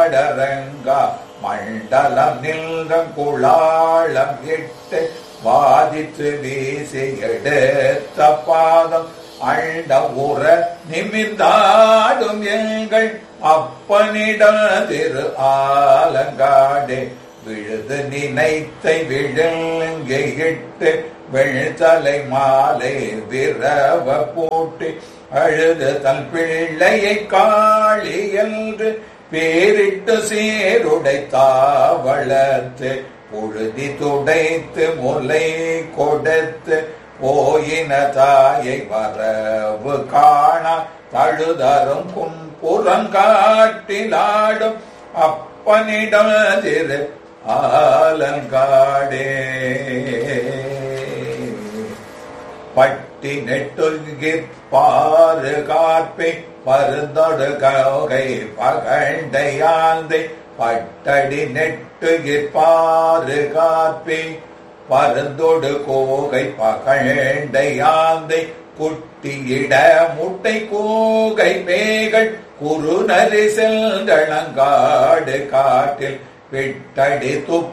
பாடரங்கா மண்டலம் நில்கம் குளாளம் இட்டு வாதித்து வீசி எடுத்த பாதம் அண்ட உற நிமிர்ந்தாடும் எங்கள் அப்பனிட திரு ஆலங்காடே விழுது நினைத்தை விழுங்கிட்டு வெள்தலை மாலை விரவ போட்டு அழுது தன் பிள்ளையை காளி என்று பேரிட்டு சீருடைத்தாவளத்து புழுதி துடைத்து முலை கொடுத்து போயின தாயை வரவு காணா தழுதரும் கும்புறங்காட்டிலாடும் அப்பனிடம் திரு ஆலங்காடே பட்டி நெட்டுகிற் பாரு காப்பை பருந்தொடு கௌகை பகண்டையாந்தை பட்டடி நெட்டுகிற் பாரு காப்பை பருந்தொடு கோகை பகண்டையாந்தை குட்டியிட முட்டை கூகை மேகள் குறுநரி செல்களங்காடு காட்டில் விட்டடி துப்